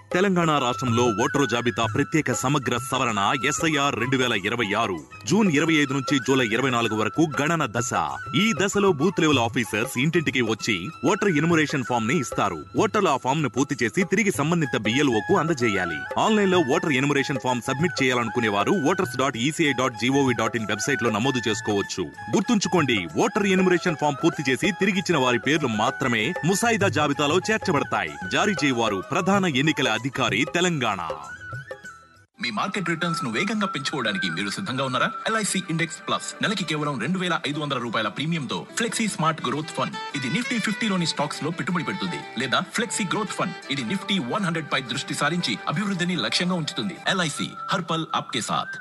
తెలంగాణ రాష్ట్రంలో ఓటరు జాబితా ప్రత్యేక సమగ్ర సవరణ ఎస్ఐఆర్ రెండు వేల ఇరవై ఆరు జూన్ ఇరవై ఐదు నుంచి జూలై ఇరవై నాలుగు వరకు గణన దశ ఈ దశలో బూత్ లెవెల్ ఆఫీసర్స్ ఇంటింటికి వచ్చి ఓటర్ ఎన్యుమరేషన్ ఫామ్ ని ఇస్తారు ఓటర్లు ఆ ఫామ్ ను పూర్తి చేసి తిరిగి సంబంధిత BLO కు అందజేయాలి ఆన్లైన్ లో ఓటర్ ఎన్యుమరేషన్ ఫామ్ సబ్మిట్ చేయాలనుకునే వారు voters dot ECI dot G O V dot in website లో నమోదు చేసుకోవచ్చు గుర్తుంచుకోండి ఓటర్ ఎన్యుమరేషన్ ఫామ్ పూర్తి చేసి తిరిగిచ్చిన వారి పేర్లు మాత్రమే ముసాయిదా జాబితాలో చేర్చబడతాయి జారీ చేయవారు ప్రధాన ఎన్నికల అధికారి తెలంగాణ మీ మార్కెట్ రిటర్న్స్ ను వేగంగా పెంచుకోవడానికి మీరు సిద్ధంగా ఉన్నారా ఎల్ఐసి ఇండెక్స్ ప్లస్ నెలకి కేవలం రెండు వేల ఐదు వందల రూపాయల ప్రీమియంతో ఫ్లెక్సీ స్మార్ట్ గ్రోత్ ఫండ్ ఇది నిఫ్టీ ఫిఫ్టీలోని స్టాక్స్ లో పెట్టుబడి పెడుతుంది లేదా ఫ్లెక్సీ గ్రోత్ ఫండ్ ఇది నిఫ్టీ వన్ హండ్రెడ్ పై దృష్టి సారించి అభివృద్ధిని లక్ష్యంగా ఉంచుతుంది ఎల్ఐసి హర్పల్ ఆప్కే సాథ్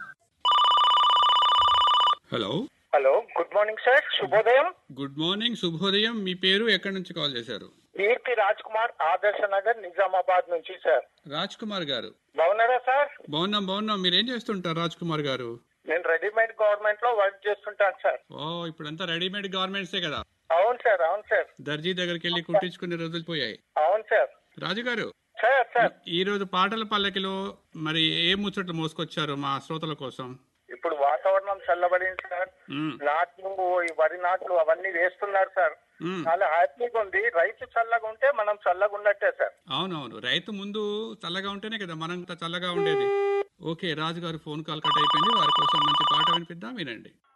hello hello good morning sir శుభోదయం గుడ్ మార్నింగ్ శుభోదయం మీ పేరు ఎక్కడి నుంచి కాల్ చేశారు కీర్తి రాజ్ కుమార్ ఆదర్శ నగర్ నిజామాబాద్ నుంచి సార్ రాజ్ కుమార్ గారు బాగున్నారా సార్ బాగున్నాం బాగున్నాం మీరు ఏం చేస్తుంటారు రాజ్ కుమార్ గారు నేను రెడీమేడ్ గవర్నమెంట్ లో వర్క్ చేస్తుంటాను సార్ ఓ ఇప్పుడంతా రెడీమేడ్ గార్మెంట్సే కదా అవును సార్ అవును సార్ దర్జీ దగ్గరికి వెళ్ళి కుట్టించుకునే రోజులు పోయాయి అవును సార్ రాజు గారు సార్ సార్ ఈ రోజు పాటల పల్లకిలో మరి ఏ ముచ్చట్లు మోసుకొచ్చారు మా శ్రోతల కోసం ఇప్పుడు వాతావరణం చల్లబడింది సార్ మ్మ్. నాట్లు ఈ వరి నాట్లు అవన్నీ వేస్తున్నారు సార్ మ్మ్. చాలా హ్యాపీగా ఉంది రైతు చల్లగా ఉంటే మనం చల్లగా ఉన్నట్టే సార్ అవునవును రైతు ముందు చల్లగా ఉంటేనే కదా మనం చల్లగా ఉండేది ఓకే రాజు గారు ఫోన్ కాల్ కట్ అయిపోయింది వారి కోసం మంచి పాట వినిపిద్దాం వినండి